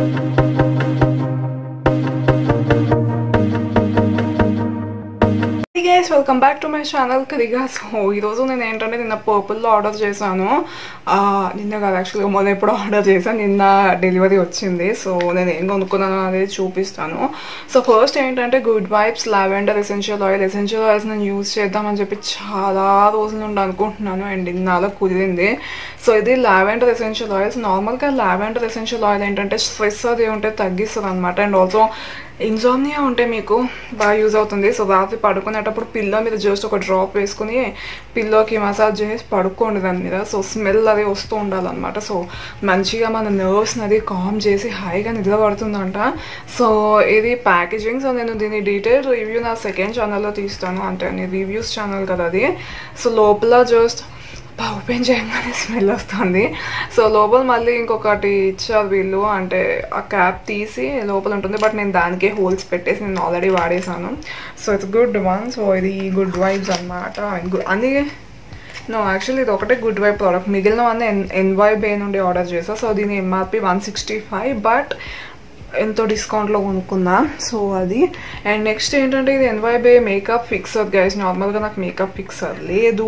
guys welcome back to my channel కదిగా so ఈరోజు నేను ఏంటంటే నిన్న పర్పుల్లో ఆర్డర్ చేశాను ఆ, నిన్న కాదు యాక్చువల్గా మొన్న ఎప్పుడో ఆర్డర్ చేశాను నిన్న డెలివరీ వచ్చింది సో నేను ఏం కొనుక్కున్నాను అనేది చూపిస్తాను సో ఫస్ట్ ఏంటంటే good vibes lavender essential oil essential oils నేను యూజ్ చేద్దామని చెప్పి చాలా రోజుల నుండి అనుకుంటున్నాను అండ్ ఇన్నాళ్ళ కుదిరింది సో ఇది లావెండర్ ఎసెన్షియల్ ఆయిల్స్ నార్మల్గా లావెండర్ ఎసెన్షియల్ ఆయిల్ ఏంటంటే స్ట్రెస్ అది ఉంటే తగ్గిస్తుంది అనమాట అండ్ ఆల్సో ఇన్జామ్నియా ఉంటే మీకు బాగా యూజ్ అవుతుంది సో రాత్రి పడుకునేటప్పుడు పిల్లో మీద జస్ట్ ఒక డ్రాప్ వేసుకుని పిల్లోకి మసాజ్ చేసి పడుకోండి దాని మీద సో స్మెల్ అది వస్తూ ఉండాలన్నమాట సో మంచిగా మన నర్వ్స్ అది కామ్ చేసి హాయిగా నిద్ర పడుతుందంట సో ఇది ప్యాకేజింగ్ సో నేను దీని డీటెయిల్ రివ్యూ నా సెకండ్ ఛానల్లో తీస్తాను అంటే రివ్యూస్ ఛానల్ కదా అది సో లోపల జస్ట్ ఓపెన్ చేయగానే స్మెల్ వస్తుంది సో లోపల మళ్ళీ ఇంకొకటి ఇచ్చారు వీళ్ళు అంటే ఆ క్యాప్ తీసి లోపల ఉంటుంది బట్ నేను దానికే హోల్స్ పెట్టేసి నేను ఆల్రెడీ వాడేసాను so it's good one so ఇది గుడ్ వైబ్స్ అనమాట అన్ని నో యాక్చువల్లీ ఇది ఒకటే గుడ్ వైబ్ ప్రోడక్ట్ మిగిలినవన్నీ ఎన్ ఎన్వై బే నుండి ఆర్డర్ చేసా సో దీని MRP one sixty five but ఎంతో డిస్కౌంట్లో కొనుక్కున్నా సో అది అండ్ నెక్స్ట్ ఏంటంటే ఇది ఎన్వైబే మేకప్ ఫిక్సర్ గైస్ నార్మల్గా నాకు మేకప్ ఫిక్సర్ లేదు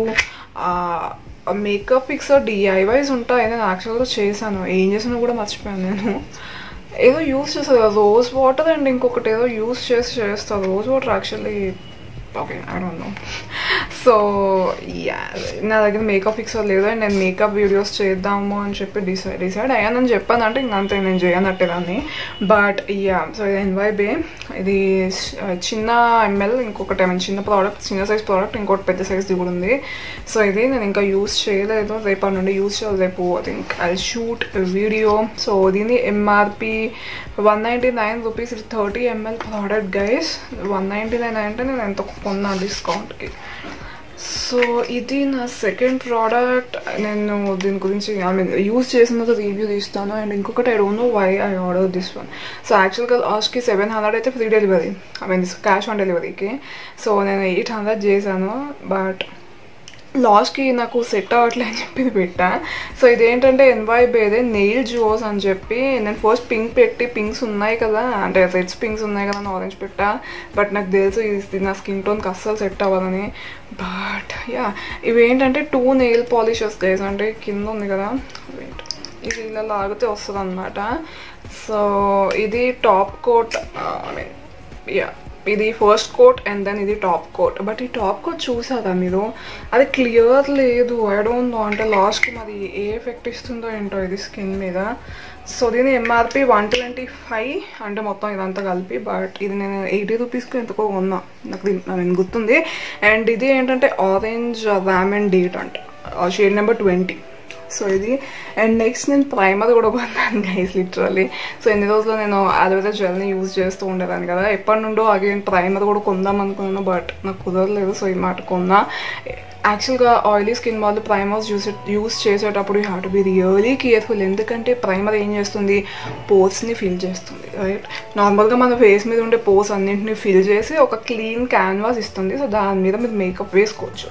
మేకప్ ఫిక్సర్ డిఐవైస్ ఉంటాయి నేను యాక్చువల్గా చేశాను ఏం చేసినా కూడా మర్చిపోయాను నేను ఏదో యూస్ చేస్తారు కదా రోజ్ వాటర్ అండ్ ఇంకొకటి ఏదో యూస్ చేసి చేస్తారు rose water actually okay I don't know so ya నా దగ్గర మేకప్ ఫిక్సర్ లేదు అండ్ నేను మేకప్ వీడియోస్ చేద్దాము అని చెప్పి డిసైడ్ డిసైడ్ అయ్యానని చెప్పాను అంటే ఇంకంతే నేను చేయనట్టే దాన్ని బట్ యా సో ఇది ఎన్వైబే ఇది చిన్న ఎంఎల్ ఇంకొకటి ఐ చిన్న ప్రోడక్ట్ చిన్న సైజ్ ప్రోడక్ట్ ఇంకోటి పెద్ద సైజ్ది కూడా ఉంది సో ఇది నేను ఇంకా యూస్ చేయలేదు రేపటి నుండి యూస్ చేయాలి రేపు I think I shoot video so దీని MRP one ninety nine rupees ఇది thirty ml product guys one ninety nine అంటే నేను ఎంత కొన్నా డిస్కౌంట్కి సో ఇది నా సెకండ్ ప్రోడక్ట్ నేను దీని గురించి ఐ మీన్ యూస్ చేసిన రివ్యూ తీస్తాను అండ్ ఇంకొకటి I don't know why I order this one so యాక్చువల్గా లాస్ట్కి సెవెన్ హండ్రెడ్ అయితే free delivery I mean cash on డెలివరీకి సో నేను ఎయిట్ హండ్రెడ్ చేశాను బట్ లాస్ట్కి నాకు సెట్ అవ్వట్లే అని చెప్పి ఇది పెట్టా సో ఇదేంటంటే ఎన్వై బేదే నెయిల్ జువోస్ అని చెప్పి నేను ఫస్ట్ పింక్ పెట్టి పింక్స్ ఉన్నాయి కదా అంటే రెడ్స్ పింక్స్ ఉన్నాయి కదా అని ఆరెంజ్ పెట్టా బట్ నాకు తెలుసు ఇది నా స్కిన్ టోన్కి అస్సలు సెట్ అవ్వాలని బట్ యా ఇవి ఏంటంటే టూ నెయిల్ పాలిషర్స్ గైస్ అంటే కింద ఉంది కదా వెయిట్ ఇది ఇలా లాగితే వస్తుంది అనమాట సో ఇది top coat I mean ya ఇది ఫస్ట్ కోట్ అండ్ దెన్ ఇది టాప్ కోట్ బట్ ఈ టాప్ కోట్ చూసారా మీరు అది క్లియర్ లేదు ఐ డోంట్ నో అంటే లాస్ట్కి మరి ఏ ఎఫెక్ట్ ఇస్తుందో ఏంటో ఇది స్కిన్ మీద సో దీని ఎంఆర్పి వన్ ట్వంటీ ఫైవ్ అంటే మొత్తం ఇదంతా కలిపి బట్ ఇది నేను ఎయిటీ రూపీస్కి ఎంతకో కొన్నా నాకు దీని- నాకు గుర్తుంది అండ్ ఇది ఏంటంటే ఆరెంజ్ ర్యామ్ అండ్ డేట్ అంట షేడ్ నెంబర్ ట్వంటీ సో ఇది అండ్ నెక్స్ట్ నేను ప్రైమర్ కూడా కొన్నాను గైస్ లిటరల్లీ సో ఎన్ని రోజులు నేను అలోవేరా జెల్ని యూజ్ చేస్తూ ఉండేదాన్ని కదా ఎప్పటి నుండో అగైన్ ప్రైమర్ కూడా కొందాం అనుకున్నాను బట్ నాకు కుదరలేదు సో ఈ మాట కొన్నా యాక్చువల్గా ఆయిలీ స్కిన్ వాళ్ళు ప్రైమర్స్ యూస్ యూస్ చేసేటప్పుడు you have to be really careful ఎందుకంటే ప్రైమర్ ఏం చేస్తుంది పోర్స్ని ఫిల్ చేస్తుంది రైట్ నార్మల్గా మన ఫేస్ మీద ఉండే పోర్స్ అన్నింటిని ఫిల్ చేసి ఒక క్లీన్ క్యాన్వాస్ ఇస్తుంది సో దాని మీద మీరు మేకప్ వేసుకోవచ్చు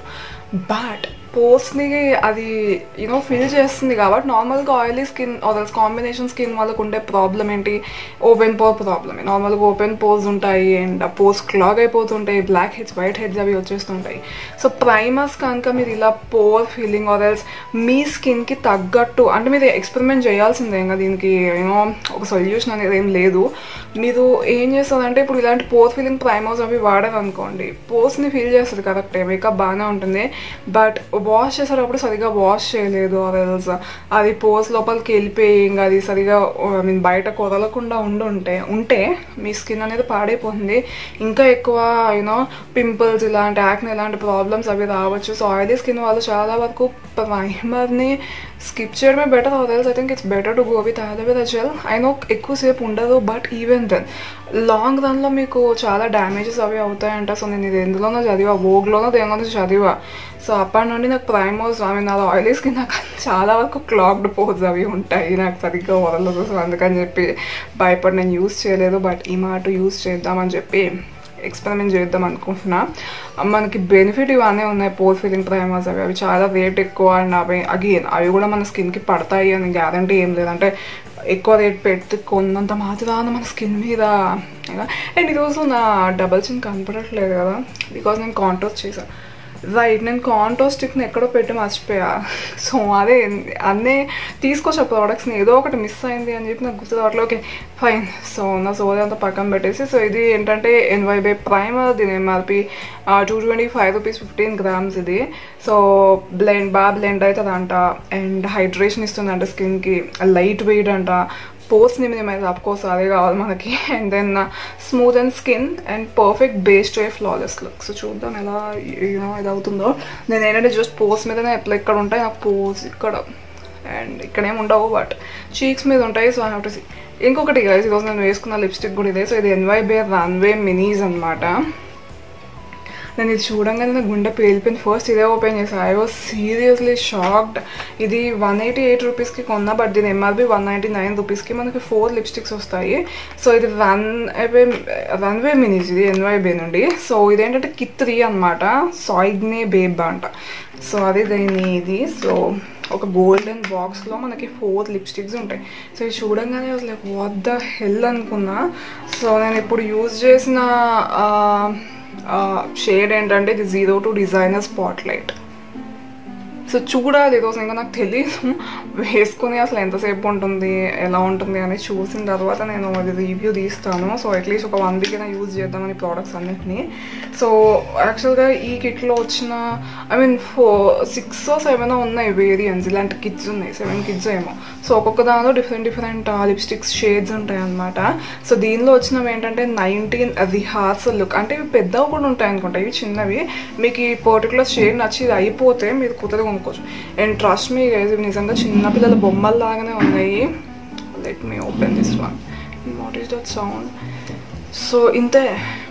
బట్ పోర్స్ని అది యూనో ఫిల్ చేస్తుంది కాబట్టి నార్మల్గా oily skin or combination skin వాళ్ళకు ఉండే ప్రాబ్లం ఏంటి ఓపెన్ పోర్ ప్రాబ్లమే నార్మల్గా ఓపెన్ పోర్స్ ఉంటాయి అండ్ ఆ పోర్స్ క్లాగ్ అయిపోతుంటాయి బ్లాక్ హెడ్స్ వైట్ హెడ్స్ అవి వచ్చేస్తుంటాయి సో ప్రైమర్స్ కనుక మీరు ఇలా పోర్ ఫీలింగ్ ఆర్ ఎల్స్ మీ స్కిన్కి తగ్గట్టు అంటే మీరు ఎక్స్పెరిమెంట్ చేయాల్సిందే ఇంకా దీనికి యూనో ఒక సొల్యూషన్ అనేది ఏం లేదు మీరు ఏం చేస్తారంటే ఇప్పుడు ఇలాంటి పోర్ ఫీలింగ్ ప్రైమర్స్ అవి వాడారు అనుకోండి పోర్స్ని ఫీల్ చేస్తుంది కరెక్టే మేకప్ బాగానే ఉంటుంది బట్ వాష్ చేసేటప్పుడు సరిగా వాష్ చేయలేదు ఆర్ఎల్స్ అది పోర్స్ లోపలికి వెళ్ళిపోయి ఇంకా అది సరిగా ఐ మీన్ బయట కొదలకుండా ఉండుంటే ఉంటే మీ స్కిన్ అనేది పాడైపోతుంది ఇంకా ఎక్కువ యూనో పింపుల్స్ ఇలాంటి యాక్ని ఇలాంటి ప్రాబ్లమ్స్ అవి రావచ్చు సో ఆయిలీ స్కిన్ వాళ్ళు చాలా వరకు ప్రైమర్ని స్కిప్ చేయడమే better or else I think it's better to go with aloe vera gel I know ఎక్కువసేపు ఉండదు బట్ ఈవెన్ దెన్ లాంగ్ రన్లో మీకు చాలా డ్యామేజెస్ అవి అవుతాయంట సో నేను ఇది ఎందులోనో చదివా వోగ్లోనో దేనిలోనో చదివా సో అప్పటి నుండి నాకు ప్రైమోస్ ఐ మీన్ నాది ఆయిలీ స్కిన్ నాకు చాలా వరకు క్లాక్డ్ పోజ్ అవి ఉంటాయి నాకు సరిగ్గా వదలదు సో అందుకని చెప్పి భయపడి నేను యూస్ చేయలేదు బట్ ఈ మాట యూస్ చేద్దామని చెప్పి ఎక్స్పెరిమెంట్ చేద్దాం అనుకుంటున్నా మనకి బెనిఫిట్ ఇవన్నీ ఉన్నాయి పోర్ ఫీలింగ్ ప్రైమర్స్ అవి అవి చాలా రేట్ ఎక్కువ అండ్ అవి అగైన్ అవి కూడా మన స్కిన్కి పడతాయి అని గ్యారంటీ ఏం లేదంటే ఎక్కువ రేట్ పెట్టి కొన్నంత మాత్రాన మన స్కిన్ మీద అండ్ ఈరోజు నా డబల్ చిన్ కనపడట్లేదు కదా బికాజ్ నేను కాంటోస్ట్ చేశాను రైట్ నేను కాంటో స్టిక్ని ఎక్కడో పెట్టి మర్చిపోయా సో అదే అన్నీ తీసుకొచ్చా ప్రోడక్ట్స్ని ఏదో ఒకటి మిస్ అయింది అని చెప్పి నాకు గుర్తు రావట్లేదు ఓకే ఫైన్ సో నా సోది అంతా పక్కన పెట్టేసి సో ఇది ఏంటంటే ఎన్వైబై ప్రైమ్ దీని MRP two twenty five rupees fifteen grams ఇది సో బ్లెండ్ బాగా బ్లెండ్ అవుతుందంట అండ్ హైడ్రేషన్ ఇస్తుందంట స్కిన్కి లైట్ వెయిట్ అంట పోస్ట్ మినిమైజ్ ఆఫ్ కోర్స్ అదే కావాలి మనకి and then smooth and skin and perfect base to a flawless look so చూద్దాం ఎలా యూనో ఇది అవుతుందో నేను ఏంటంటే జస్ట్ పోస్ట్ మీదనే ఎట్లా ఇక్కడ ఉంటాయి నాకు పోస్ ఇక్కడ అండ్ ఇక్కడ ఏమి ఉండవు బట్ చీక్స్ మీద ఉంటాయి so I have to see ఇంకొకటి గైస్ ఈరోజు నేను వేసుకున్న లిప్స్టిక్ కూడా ఇదే సో ఇది ఎన్వై బే రన్వే మినీస్ అనమాట నేను ఇది చూడంగానే నా గుండె పేలిపోయింది ఫస్ట్ ఇదే ఓపెన్ చేసాను ఐ వాజ్ సీరియస్లీ షాక్డ్ ఇది వన్ ఎయిటీ ఎయిట్ రూపీస్కి కొన్నా బట్ దీని ఎంఆర్పి వన్ నైంటీ నైన్ రూపీస్కి మనకి ఫోర్ లిప్స్టిక్స్ వస్తాయి సో ఇది రన్ అవే రన్వే మినీస్ ఇది ఎన్వైబే నుండి సో ఇదేంటంటే కిత్ త్రీ అనమాట సాయిగ్నే బేబ్ అంట సో అది దీని ఇది సో ఒక గోల్డెన్ బాక్స్లో మనకి ఫోర్ లిప్స్టిక్స్ ఉంటాయి సో ఇది చూడంగానే అసలు వాట్ ద హెల్ అనుకున్నా సో నేను ఇప్పుడు యూజ్ చేసిన షేడ్ ఏంటంటే ఇది zero two designer spotlight so చూడాలి ఈరోజు ఇంకా నాకు తెలియదు వేసుకుని అసలు ఎంతసేపు ఉంటుంది ఎలా ఉంటుంది అని చూసిన తర్వాత నేను అది రివ్యూ తీస్తాను సో అట్లీస్ట్ ఒక వన్ వీక్ అయినా యూజ్ చేద్దామని ప్రోడక్ట్స్ అన్నిటిని సో యాక్చువల్గా ఈ కిట్లో వచ్చిన I mean four six seven ఉన్నాయి వేరియన్స్ ఇలాంటి కిడ్స్ ఉన్నాయి సెవెన్ కిడ్స్ ఏమో సో ఒక్కొక్క దానిలో డిఫరెంట్ డిఫరెంట్ లిప్స్టిక్స్ షేడ్స్ ఉంటాయి అనమాట సో దీనిలో వచ్చినవి ఏంటంటే నైన్టీన్ రిహార్సల్ లుక్ అంటే ఇవి పెద్దవి కూడా ఉంటాయి అనుకుంటా ఇవి చిన్నవి మీకు ఈ పర్టికులర్ షేడ్ నచ్చి ఇది అయిపోతే మీరు కొత్తగా కొనుక్కోవచ్చు అండ్ ట్రస్ట్ మీ ఇవి నిజంగా చిన్నపిల్లల బొమ్మల లాగానే ఉన్నాయి let me open this one what is that sound so ఇంతే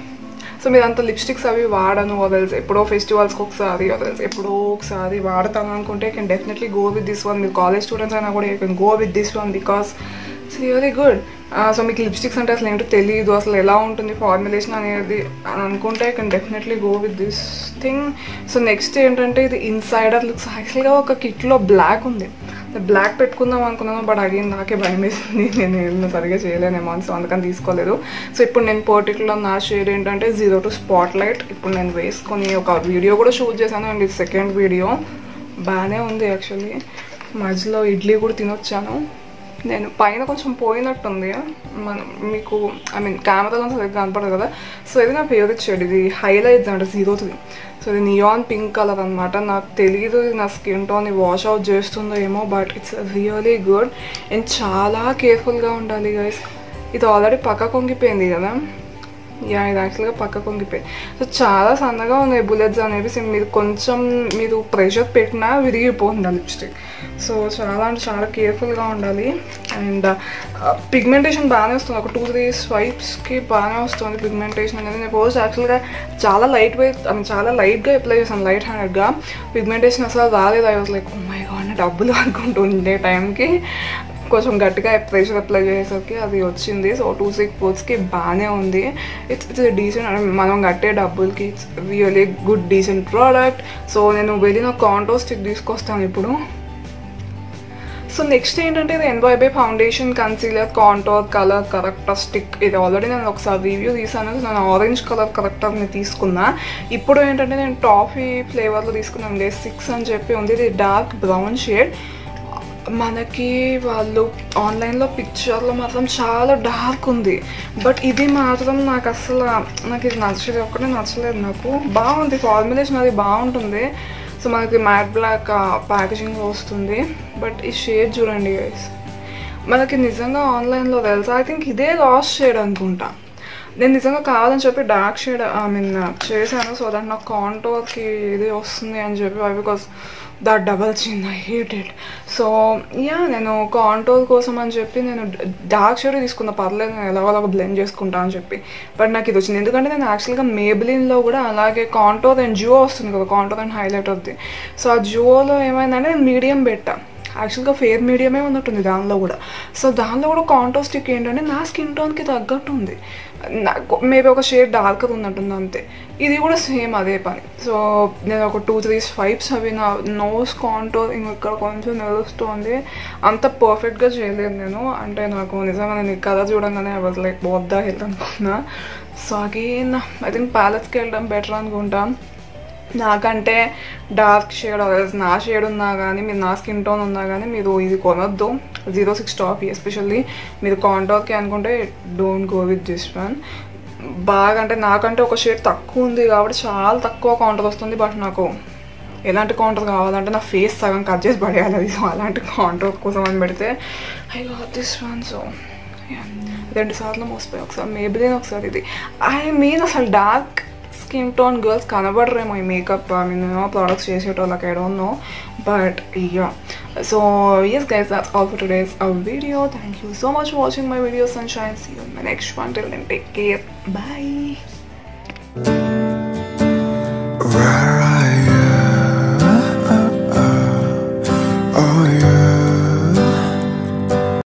సో మీరు అంత లిప్స్టిక్స్ అవి వాడను వదల్స్ ఎప్పుడో ఫెస్టివల్స్కి ఒకసారి వదల్స్ ఎప్పుడో ఒకసారి వాడతాను అనుకుంటే can definitely go with this one మీరు కాలేజ్ స్టూడెంట్స్ అయినా కూడా you can go with this one because it's really good so మీకు లిప్స్టిక్స్ అంటే అసలు ఏంటో తెలియదు అసలు ఎలా ఉంటుంది ఫార్ములేషన్ అనేది అని అనుకుంటే I can definitely go with this thing so next ఏంటంటే ఇది ఇన్సైడర్ లుక్స్ యాక్చువల్గా ఒక కిట్లో బ్లాక్ ఉంది బ్లాక్ పెట్టుకుందాం అనుకున్నాను బట్ అగైన్ నాకే భయం వేసింది నేను ఏమన్నా సరిగా చేయలేనేమో అని సో అందుకని తీసుకోలేదు సో ఇప్పుడు నేను పర్టికులర్ నా షేడ్ ఏంటంటే జీరో టు స్పాట్ లైట్ ఇప్పుడు నేను వేసుకొని ఒక వీడియో కూడా షూట్ చేశాను అండ్ ఇది సెకండ్ వీడియో బాగానే ఉంది యాక్చువల్లీ మధ్యలో ఇడ్లీ కూడా తినొచ్చాను నేను పైన కొంచెం పోయినట్టుంది మనం మీకు ఐ మీన్ కెమెరాలో సరిగ్గా కనపడదు కదా సో ఇది నా ఫేవరెట్ షేడ్ ఇది హైలైట్స్ అంటే జీరో త్రీ సో ఇది నియాన్ పింక్ కలర్ అనమాట నాకు తెలియదు ఇది నా స్కిన్ టోన్ వాష్ అవుట్ చేస్తుందో ఏమో but it's really good and చాలా కేర్ఫుల్గా ఉండాలి గైస్ ఇది ఆల్రెడీ పక్క కొంగిపోయింది కదా యా ఇది యాక్చువల్గా పక్క కొంగిపోయింది సో చాలా సన్నగా ఉన్నాయి బుల్లెట్స్ అనేవి సో మీరు కొంచెం మీరు ప్రెషర్ పెట్టినా విరిగిపోతుంది ఆ లిప్స్టిక్ సో చాలా అంటే చాలా కేర్ఫుల్గా ఉండాలి అండ్ పిగ్మెంటేషన్ బాగానే వస్తుంది ఒక టూ త్రీ స్వైప్స్కి బాగానే వస్తుంది పిగ్మెంటేషన్ అనేది నేను పోస్ట్ యాక్చువల్గా చాలా లైట్ వెయిట్ ఐ మీన్ చాలా లైట్గా అప్లై చేశాను లైట్ హ్యాండెడ్గా పిగ్మెంటేషన్ అసలు రాలేదు I was like my god డబ్బులు అనుకుంటుండే టైంకి కొంచెం గట్టిగా ప్రెషర్ అప్లై చేసేసరికి అది వచ్చింది సో టూ సిక్స్ పోర్ట్స్కి బాగానే ఉంది ఇట్స్ ఇట్స్ డీసెంట్ మనం కట్టే డబ్బులకి it's really good decent product so నేను వెళ్ళిన కాంటో స్టిక్ తీసుకొస్తాను ఇప్పుడు సో నెక్స్ట్ ఏంటంటే ఇది ఎన్వైబై foundation concealer contour colour corrector stick ఇది ఆల్రెడీ నేను ఒకసారి రివ్యూ తీసాను నేను ఆరెంజ్ కలర్ కరెక్టర్ని తీసుకున్నా ఇప్పుడు ఏంటంటే నేను టాఫీ ఫ్లేవర్లో తీసుకున్నాను డే సిక్స్ అని చెప్పి ఉంది ఇది డార్క్ బ్రౌన్ షేడ్ మనకి వాళ్ళు ఆన్లైన్లో పిక్చర్లో మాత్రం చాలా డార్క్ ఉంది బట్ ఇది మాత్రం నాకు అసలు నాకు ఇది నచ్చలేదు ఒక్కటే నచ్చలేదు నాకు బాగుంది ఫార్ములేషన్ అది బాగుంటుంది సో మనకి మ్యాట్ బ్లాక్ ప్యాకేజింగ్ వస్తుంది బట్ ఈ షేడ్ చూడండి గైస్ మనకి నిజంగా ఆన్లైన్లో తెలుసా ఐ థింక్ ఇదే లాస్ట్ షేడ్ అనుకుంటా నేను నిజంగా కావాలని చెప్పి డార్క్ షేడ్ ఐ మీన్ చేశాను సో దట్ నాకు కాంటోర్కి ఇది వస్తుంది అని చెప్పి because that double chin I hate it so yeah నేను కాంటోర్ కోసం అని చెప్పి నేను డార్క్ షేడ్ తీసుకున్న పర్లేదు నేను ఎలాగోలాగ బ్లెండ్ చేసుకుంటా అని చెప్పి బట్ నాకు ఇది వచ్చింది ఎందుకంటే నేను యాక్చువల్గా మేబిలిన్లో కూడా అలాగే కాంటోర్ అండ్ జియో వస్తుంది కదా కాంటోర్ అండ్ హైలైట్ అవుతుంది సో ఆ జియోలో ఏమైందంటే నేను మీడియం పెట్టా యాక్చువల్గా ఫేర్ మీడియమే ఉన్నట్టుంది దానిలో కూడా సో దానిలో కూడా కాంటో స్టిక్ ఏంటంటే నా స్కిన్ టోన్కి తగ్గట్టు ఉంది నాకు మేబీ ఒక షేడ్ డార్కర్ ఉన్నట్టుంది అంతే ఇది కూడా సేమ్ అదే పని సో నేను ఒక టూ త్రీ స్వైప్స్ అవి నా నోస్ కాంటోర్ ఇక్కడ కొంచెం నిలుస్తుంది అంత పర్ఫెక్ట్గా చేయలేదు నేను అంటే నాకు నిజంగా నేను ఈ కథ చూడంగానే ఐ వాజ్ లైక్ బోద్దా హెల్త్ అనుకున్నా సో అగైన్ ఐ థింక్ ప్యాలెస్కి వెళ్ళడం బెటర్ అనుకుంటా నాకంటే డార్క్ షేడ్ అదర్స్ నా షేడ్ ఉన్నా కానీ మీరు నా స్కిన్ టోన్ ఉన్నా కానీ మీరు ఇది కొనొద్దు జీరో సిక్స్ టాప్ ఎస్పెషల్లీ మీరు కాంటాక్ట్కి అనుకుంటే don't go with this one బాగా అంటే నాకంటే ఒక షేడ్ తక్కువ ఉంది కాబట్టి చాలా తక్కువ కౌంటర్ వస్తుంది బట్ నాకు ఎలాంటి కౌంటర్ కావాలంటే నా ఫేస్ సగం కట్ చేసి పడేయాలి అది సో అలాంటి కౌంటర్ కోసం అని పెడితే I got this one so రెండు సార్లు మోసిపోయి ఒకసారి మేబీ నేను ఒకసారి ఇది ఐ మీన్ అసలు డార్క్ స్కిన్ టోన్ గర్ల్స్ కనబడరేమో ఈ మేకప్ ఐ మీన్ ప్రోడక్ట్స్ చేసేటోళ్ళకి I don't know but yeah so yes guys that's all for today's uh, video thank you so much for watching my video sunshine see you in my next one till then take care bye